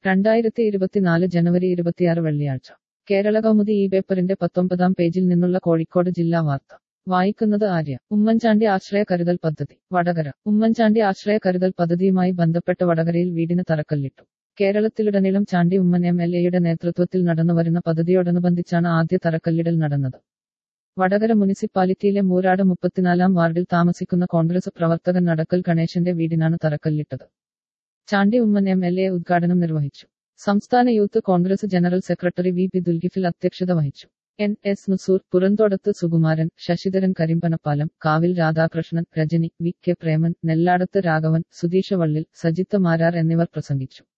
രണ്ടായിരത്തി ഇരുപത്തിനാല് ജനുവരി ഇരുപത്തിയാറ് വെള്ളിയാഴ്ച കേരള കൗമുദി ഈ പേപ്പറിന്റെ പത്തൊമ്പതാം പേജിൽ നിന്നുള്ള കോഴിക്കോട് ജില്ലാ വാർത്ത വായിക്കുന്നത് ആര്യ ഉമ്മൻചാണ്ടി ആശ്രയ കരുതൽ പദ്ധതി വടകര ഉമ്മൻചാണ്ടി ആശ്രയ കരുതൽ പദ്ധതിയുമായി ബന്ധപ്പെട്ട് വടകരയിൽ വീടിന് തറക്കല്ലിട്ടു കേരളത്തിലുടനീളം ചാണ്ടി ഉമ്മൻ എം എൽ എയുടെ നേതൃത്വത്തിൽ നടന്നുവരുന്ന പദ്ധതിയോടനുബന്ധിച്ചാണ് ആദ്യ തറക്കല്ലിടൽ നടന്നത് വടകര മുനിസിപ്പാലിറ്റിയിലെ മൂരാട് മുപ്പത്തിനാലാം വാർഡിൽ താമസിക്കുന്ന കോൺഗ്രസ് പ്രവർത്തകൻ നടക്കൽ ഗണേശന്റെ വീടിനാണ് തറക്കല്ലിട്ടത് Chandy Oommen M L A ഉദ്ഘാടനം നിർവഹിച്ചു സംസ്ഥാന youth Congress general secretary V P Dulgifil അധ്യക്ഷത വഹിച്ചു N S Nusoor Purathodath Sukumaran Sasidharan Karimpanappalam Kavil Radhakrishnan Rajani V K Preman Nelladath Raghavan Sudheesha Vallil Sajith Marar എന്നിവർ പ്രസംഗിച്ചു